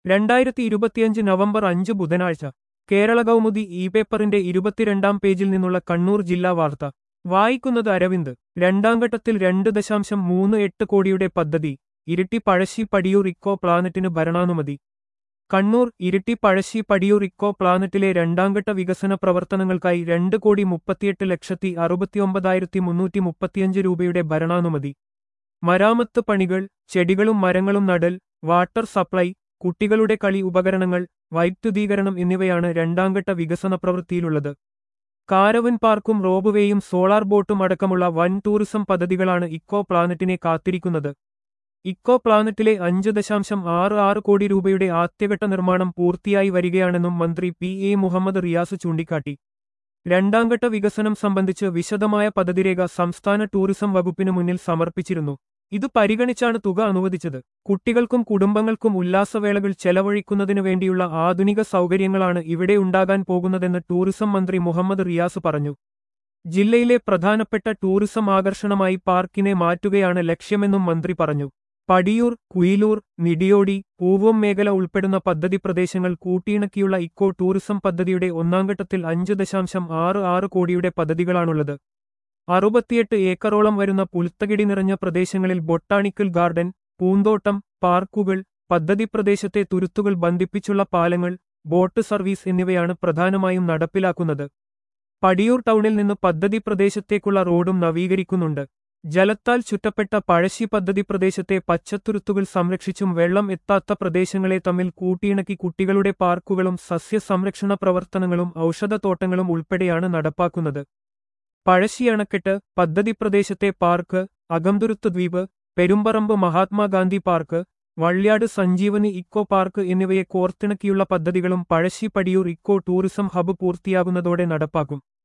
രണ്ടായിരത്തി ഇരുപത്തിയഞ്ച് നവംബർ അഞ്ച് ബുധനാഴ്ച കേരള കൗമുദി ഇ പേപ്പറിന്റെ ഇരുപത്തിരണ്ടാം പേജിൽ നിന്നുള്ള കണ്ണൂർ ജില്ലാ വാർത്ത വായിക്കുന്നത് അരവിന്ദ് രണ്ടാം ഘട്ടത്തിൽ രണ്ട് ദശാംശം മൂന്ന് എട്ട് കോടിയുടെ പദ്ധതി ഇരിട്ടി പഴശ്ശി പടിയൂർ ഇക്കോ പ്ലാനറ്റിന് ഭരണാനുമതി കണ്ണൂർ ഇരിട്ടി പഴശ്ശി പടിയൂർ ഇക്കോ പ്ലാനറ്റിലെ രണ്ടാംഘട്ട വികസന പ്രവർത്തനങ്ങൾക്കായി രണ്ട് കോടി മുപ്പത്തിയെട്ട് ലക്ഷത്തി അറുപത്തിയൊമ്പതായിരത്തി മുന്നൂറ്റി മുപ്പത്തിയഞ്ച് രൂപയുടെ ഭരണാനുമതി മരാമത്ത് പണികൾ ചെടികളും മരങ്ങളും നടൽ വാട്ടർ സപ്ലൈ കുട്ടികളുടെ കളി ഉപകരണങ്ങൾ വൈദ്യുതീകരണം എന്നിവയാണ് രണ്ടാംഘട്ട വികസന പ്രവൃത്തിയിലുള്ളത് കാരവൻ പാർക്കും റോബുവേയും സോളാർ ബോട്ടും അടക്കമുള്ള വൻ ടൂറിസം പദ്ധതികളാണ് ഇക്കോ പ്ലാനറ്റിനെ കാത്തിരിക്കുന്നത് ഇക്കോ പ്ലാനറ്റിലെ അഞ്ച് ദശാംശം ആറ് ആറ് കോടി രൂപയുടെ ആദ്യഘട്ട നിർമ്മാണം പൂർത്തിയായി വരികയാണെന്നും മന്ത്രി പി എ മുഹമ്മദ് റിയാസ് ചൂണ്ടിക്കാട്ടി രണ്ടാംഘട്ട വികസനം സംബന്ധിച്ച് വിശദമായ പദ്ധതിരേഖ സംസ്ഥാന ടൂറിസം വകുപ്പിനു മുന്നിൽ സമർപ്പിച്ചിരുന്നു ഇത് പരിഗണിച്ചാണ് തുക അനുവദിച്ചത് കുട്ടികൾക്കും കുടുംബങ്ങൾക്കും ഉല്ലാസവേളകൾ ചെലവഴിക്കുന്നതിനു വേണ്ടിയുള്ള ആധുനിക സൗകര്യങ്ങളാണ് ഇവിടെ ഉണ്ടാകാൻ പോകുന്നതെന്ന് ടൂറിസം മന്ത്രി മുഹമ്മദ് റിയാസ് പറഞ്ഞു ജില്ലയിലെ പ്രധാനപ്പെട്ട ടൂറിസം ആകർഷണമായി പാർക്കിനെ മാറ്റുകയാണ് ലക്ഷ്യമെന്നും മന്ത്രി പറഞ്ഞു പടിയൂർ കുയിലൂർ നിടിയോടി പൂവം മേഖല ഉൾപ്പെടുന്ന പദ്ധതി പ്രദേശങ്ങൾ കൂട്ടിയിണക്കിയുള്ള ഇക്കോ ടൂറിസം പദ്ധതിയുടെ ഒന്നാംഘട്ടത്തിൽ അഞ്ച് ദശാംശം ആറ് ആറ് കോടിയുടെ പദ്ധതികളാണുള്ളത് അറുപത്തിയെട്ട് ഏക്കറോളം വരുന്ന പുൽത്തകിടി നിറഞ്ഞ പ്രദേശങ്ങളിൽ ബൊട്ടാണിക്കൽ ഗാർഡൻ പൂന്തോട്ടം പാർക്കുകൾ പദ്ധതി പ്രദേശത്തെ തുരുത്തുകൾ ബന്ധിപ്പിച്ചുള്ള പാലങ്ങൾ ബോട്ട് സർവീസ് എന്നിവയാണ് പ്രധാനമായും നടപ്പിലാക്കുന്നത് പടിയൂർ ടൗണിൽ നിന്ന് പദ്ധതി പ്രദേശത്തേക്കുള്ള റോഡും നവീകരിക്കുന്നുണ്ട് ജലത്താൽ ചുറ്റപ്പെട്ട പഴശ്ശി പദ്ധതി പ്രദേശത്തെ പച്ചത്തുരുത്തുകൾ സംരക്ഷിച്ചും വെള്ളം എത്താത്ത പ്രദേശങ്ങളെ തമ്മിൽ കൂട്ടിയിണക്കി കുട്ടികളുടെ പാർക്കുകളും സസ്യസംരക്ഷണ പ്രവർത്തനങ്ങളും ഔഷധത്തോട്ടങ്ങളും ഉൾപ്പെടെയാണ് നടപ്പാക്കുന്നത് പഴശ്ശി അണക്കെട്ട് പദ്ധതി പ്രദേശത്തെ പാർക്ക് അകംതുരുത്ത് ദ്വീപ് Perumparamba Mahatma Gandhi park Valliyad Sanjeevani eco park എന്നിവയെ കോർത്തിണക്കിയുള്ള പദ്ധതികളും Pazhassi Padiyoor eco tourism hub പൂർത്തിയാകുന്നതോടെ നടപ്പാക്കും